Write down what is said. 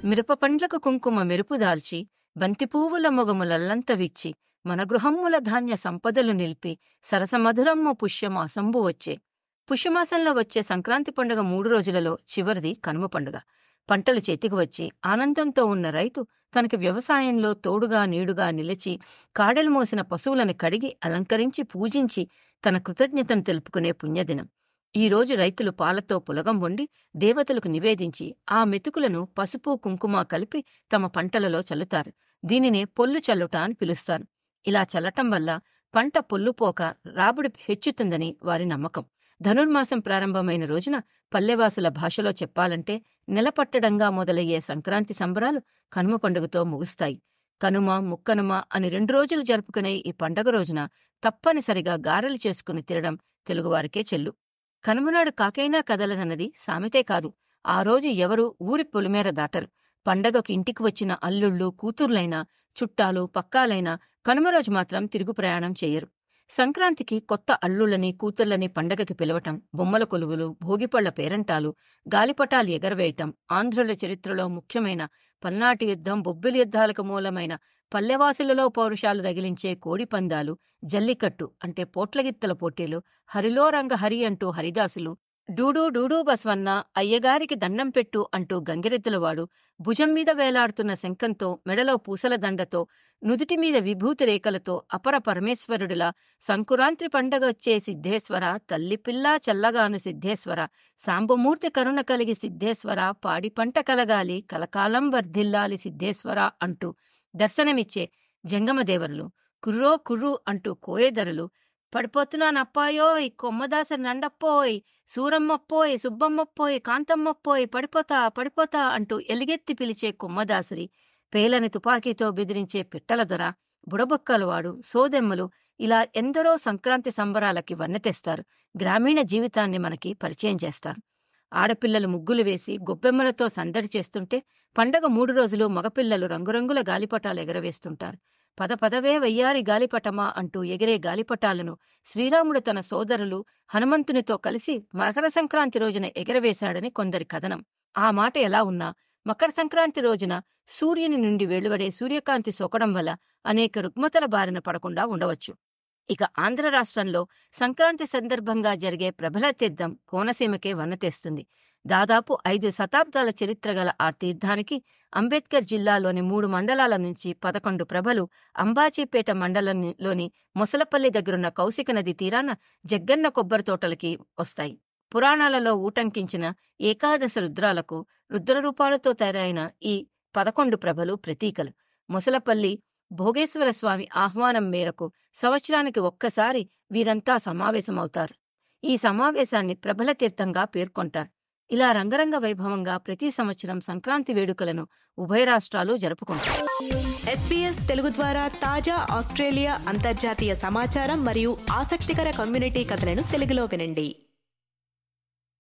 మిరప పండ్లకు కుంకుమ మెరుపు దాల్చి బంతిపూవుల మొగములల్లంత విచ్చి మన గృహమ్ముల ధాన్య సంపదలు నిలిపి సరసమధురమ్మ పుష్యమాసంబు వచ్చే పుష్యమాసంలో వచ్చే సంక్రాంతి పండుగ మూడు రోజులలో చివరిది కనుమ పండుగ పంటలు చేతికి వచ్చి ఆనందంతో ఉన్న రైతు తనకి వ్యవసాయంలో తోడుగా నీడుగా నిలిచి కాడలు మోసిన పశువులను కడిగి అలంకరించి పూజించి తన కృతజ్ఞతను తెలుపుకునే పుణ్యదినం ఈ రోజు రైతులు పాలతో పులగం వండి దేవతలకు నివేదించి ఆ మెతుకులను పసుపు కుంకుమ కలిపి తమ పంటలలో చల్లుతారు దీనినే పొల్లు చల్లుట అని పిలుస్తారు ఇలా చల్లటం వల్ల పంట పొల్లుపోక రాబడి హెచ్చుతుందని వారి నమ్మకం ధనుర్మాసం ప్రారంభమైన రోజున పల్లెవాసుల భాషలో చెప్పాలంటే నెలపట్టడంగా మొదలయ్యే సంక్రాంతి సంబరాలు కనుమ పండుగతో ముగుస్తాయి కనుమ ముక్కనుమ అని రెండు రోజులు జరుపుకునే ఈ పండగ రోజున తప్పనిసరిగా గారెలు చేసుకుని తినడం తెలుగువారికే చెల్లు కనుమనాడు కాకైనా కదలదన్నది సామెతే కాదు ఆ రోజు ఎవరూ ఊరి పొలిమేర దాటరు పండగకు ఇంటికి వచ్చిన అల్లుళ్ళు కూతుర్లైనా చుట్టాలు పక్కాలైనా కనుమ రోజు మాత్రం తిరుగు ప్రయాణం చెయ్యరు సంక్రాంతికి కొత్త అల్లుళ్ళని కూతుర్లని పండగకి పిలవటం బొమ్మల కొలువులు భోగిపళ్ల పేరంటాలు గాలిపటాలు ఎగరవేయటం ఆంధ్రుల చరిత్రలో ముఖ్యమైన పల్నాటి యుద్ధం బొబ్బిలి యుద్ధాలకు మూలమైన పల్లెవాసులలో పౌరుషాలు రగిలించే కోడిపందాలు జల్లికట్టు అంటే పోట్లగిత్తల పోటీలు హరిలో రంగ హరి అంటూ హరిదాసులు డూడూ డూడూ బస్వన్న అయ్యగారికి దండం పెట్టు అంటూ గంగిరెద్దులవాడు భుజం మీద వేలాడుతున్న శంఖంతో మెడలో పూసల దండతో నుదుటి మీద విభూతి రేఖలతో అపర పరమేశ్వరుడిలా సంకురాంత్రి పండగ వచ్చే సిద్ధేశ్వర తల్లిపిల్లా చల్లగాను సిద్ధేశ్వర సాంబమూర్తి కరుణ కలిగి సిద్ధేశ్వర పాడి పంట కలగాలి కలకాలం వర్ధిల్లాలి సిద్ధేశ్వర అంటూ దర్శనమిచ్చే జంగమదేవరులు కుర్రో కుర్రు అంటూ కోయేదరులు పడిపోతున్నానప్పాయోయ్ కొమ్మదాస నండప్పోయ్ సూరమ్మప్పోయ్ సుబ్బమ్మప్పోయ్ కాంతమ్మప్పోయ్ పడిపోతా పడిపోతా అంటూ ఎలిగెత్తి పిలిచే కొమ్మదాసరి పేలని తుపాకీతో బెదిరించే పిట్టల దొర బుడబొక్కలవాడు సోదెమ్మలు ఇలా ఎందరో సంక్రాంతి సంబరాలకి వన్నెతెస్తారు గ్రామీణ జీవితాన్ని మనకి పరిచయం చేస్తారు ఆడపిల్లలు ముగ్గులు వేసి గొబ్బెమ్మలతో సందడి చేస్తుంటే పండగ మూడు రోజులు మగపిల్లలు రంగురంగుల గాలిపటాలు ఎగరవేస్తుంటారు పద పదవే వయ్యారి గాలిపటమా అంటూ ఎగిరే గాలిపటాలను శ్రీరాముడు తన సోదరులు హనుమంతునితో కలిసి మకర సంక్రాంతి రోజున ఎగరవేశాడని కొందరి కథనం ఆ మాట ఎలా ఉన్నా మకర సంక్రాంతి రోజున సూర్యుని నుండి వెలువడే సూర్యకాంతి సోకడం వల్ల అనేక రుగ్మతల బారిన పడకుండా ఉండవచ్చు ఇక ఆంధ్ర రాష్ట్రంలో సంక్రాంతి సందర్భంగా జరిగే ప్రబల తీర్థం కోనసీమకే వన్నతెస్తుంది దాదాపు ఐదు శతాబ్దాల చరిత్ర గల ఆ తీర్థానికి అంబేద్కర్ జిల్లాలోని మూడు మండలాల నుంచి పదకొండు ప్రభలు అంబాజీపేట మండలంలోని మొసలపల్లి దగ్గరున్న కౌశిక నది తీరాన జగ్గన్న కొబ్బరి తోటలకి వస్తాయి పురాణాలలో ఊటంకించిన ఏకాదశ రుద్రాలకు రుద్రరూపాలతో తయారైన ఈ పదకొండు ప్రభలు ప్రతీకలు మొసలపల్లి భోగేశ్వర స్వామి ఆహ్వానం మేరకు సంవత్సరానికి ఒక్కసారి వీరంతా సమావేశమవుతారు ఈ సమావేశాన్ని ప్రబల తీర్థంగా పేర్కొంటారు ఇలా రంగరంగ వైభవంగా ప్రతి సంవత్సరం సంక్రాంతి వేడుకలను ఉభయ రాష్ట్రాలు జరుపుకుంటారు ఎస్పీఎస్ తెలుగు ద్వారా తాజా ఆస్ట్రేలియా అంతర్జాతీయ సమాచారం మరియు ఆసక్తికర కమ్యూనిటీ కథలను తెలుగులో వినండి